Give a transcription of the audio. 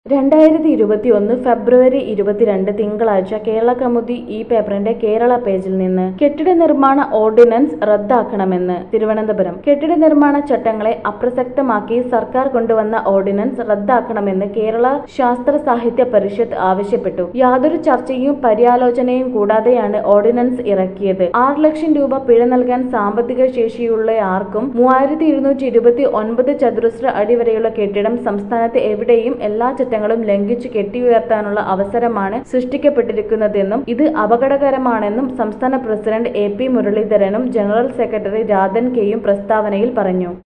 രണ്ടായിരത്തി ഇരുപത്തിയൊന്ന് ഫെബ്രുവരി ഇരുപത്തിരണ്ട് തിങ്കളാഴ്ച കേരള കൗമുദി ഈ പേപ്പറിന്റെ കേരള പേജിൽ നിന്ന് കെട്ടിട നിർമ്മാണ ഓർഡിനൻസ് റദ്ദാക്കണമെന്ന് തിരുവനന്തപുരം കെട്ടിട നിർമ്മാണ ചട്ടങ്ങളെ അപ്രസക്തമാക്കി സർക്കാർ കൊണ്ടുവന്ന ഓർഡിനൻസ് റദ്ദാക്കണമെന്ന് കേരള ശാസ്ത്ര സാഹിത്യ പരിഷത്ത് ആവശ്യപ്പെട്ടു യാതൊരു ചർച്ചയും പര്യാലോചനയും കൂടാതെയാണ് ഓർഡിനൻസ് ഇറക്കിയത് ആറ് ലക്ഷം രൂപ പിഴ നൽകാൻ സാമ്പത്തിക ശേഷിയുള്ള ആർക്കും മൂവായിരത്തി ഇരുന്നൂറ്റി ഇരുപത്തി ഒൻപത് ചതുരശ്ര അടി വരെയുള്ള കെട്ടിടം സംസ്ഥാനത്ത് എവിടെയും എല്ലാ ചട്ടങ്ങളും ലംഘിച്ചു കെട്ടിയുയർത്താനുള്ള അവസരമാണ് സൃഷ്ടിക്കപ്പെട്ടിരിക്കുന്നതെന്നും ഇത് അപകടകരമാണെന്നും സംസ്ഥാന പ്രസിഡന്റ് എ പി മുരളീധരനും ജനറൽ സെക്രട്ടറി രാധൻ കെയും പ്രസ്താവനയിൽ പറഞ്ഞു